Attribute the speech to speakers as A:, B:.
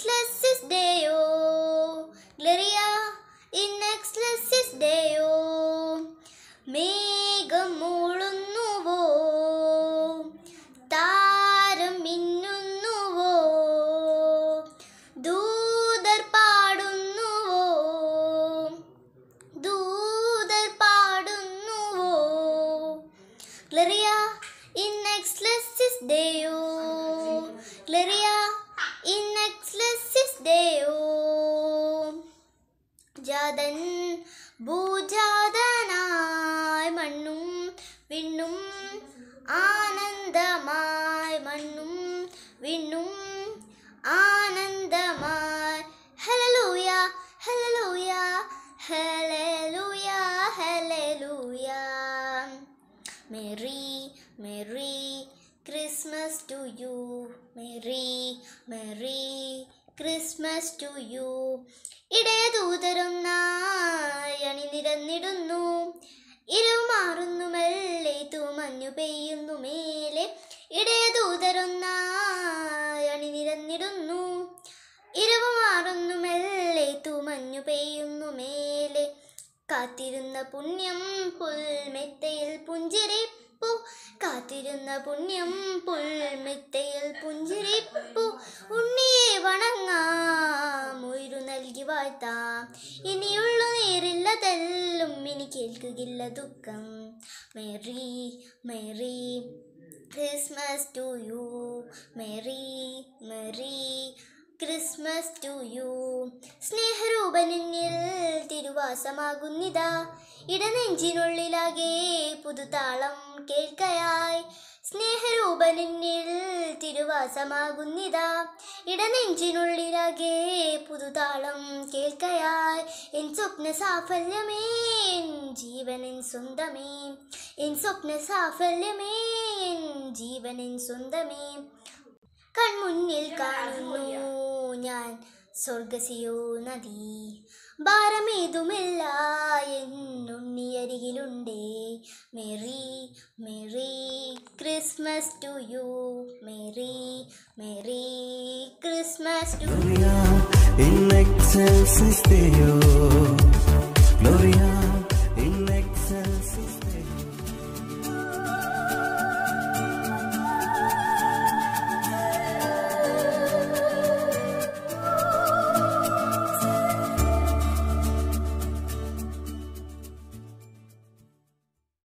A: excelsis Deo. Gloria in excelsis Deo. മേഘം മൂളുന്നുവോ താരം മിന്നുന്നുവോ ദൂതർ പാടുന്നുവോ ദൂതർ പാടുന്നുവോ ഗ്ലറിയ in എക്സ്ലെസിസ് ഡേയോ ഗ്ലറിയ in എക്സ്ലെസിസ് ഡേയോ ജാതൻ ഭൂജാതനായി മണ്ണും വിണ്ണും ആനന്ദമായി മണ്ണും വിണ്ണും ആനന്ദമായി hallelujah hallelujah hallelujah hallelujah merry merry Christmas to you merry merry Christmas to you ഇടയദൂതരൊന്നായി അണിനിരന്നിടുന്നു ഇരുവ് മാറുന്നു മെല്ലെ തൂമഞ്ഞു പെയ്യുന്നു മേലെ ഇടയദൂതരൊന്നായി അണിനിരന്നിടുന്നു ഇരുവ് മാറുന്നു മെല്ലെ തൂമഞ്ഞു പെയ്യുന്നു മേലെ കാത്തിരുന്ന പുണ്യം പുൽമെത്തയിൽ പുഞ്ചിരിപ്പു കാത്തിരുന്ന പുണ്യം പുൽമെത്തയിൽ പുഞ്ചിരിപ്പു ഉണ്ണിയെ വണങ്ങാം ഉയരു നൽകി വാഴ്ത്താം ഇനിയുള്ള നേരില്ലതെല്ലും ഇനി കേൾക്കുകയില്ല ദുഃഖം merry merry Christmas to you merry merry Christmas to you സ്നേഹരൂപനിൽ തിരുവാസമാകുന്നിതാ ഇടനെഞ്ചിനുള്ളിലാകെ പുതുതാളം കേൾക്കയായി സ്നേഹരൂപനിൽ തിരുവാസമാകുന്നിതാ ഇടനെഞ്ചിനുള്ളിലാകെ പുതുതാളം കേൾക്കയായി എൻ സ്വപ്ന സാഫല്യമേ എൻ ജീവനിൻ സ്വന്തമേ എൻ സ്വപ്ന സാഫല്യമേ എൻ ജീവനിൻ സ്വന്തമേ കൺമുന്നിൽ കാണുന്നു ഞാൻ സ്വർഗസിയോ നദി ഭാരമേതുമില്ല എന്നുണ്ണിയരികിലുണ്ടേ merry merry Christmas to you merry merry Christmas to
B: Gloria in excelsis Deo. Gloria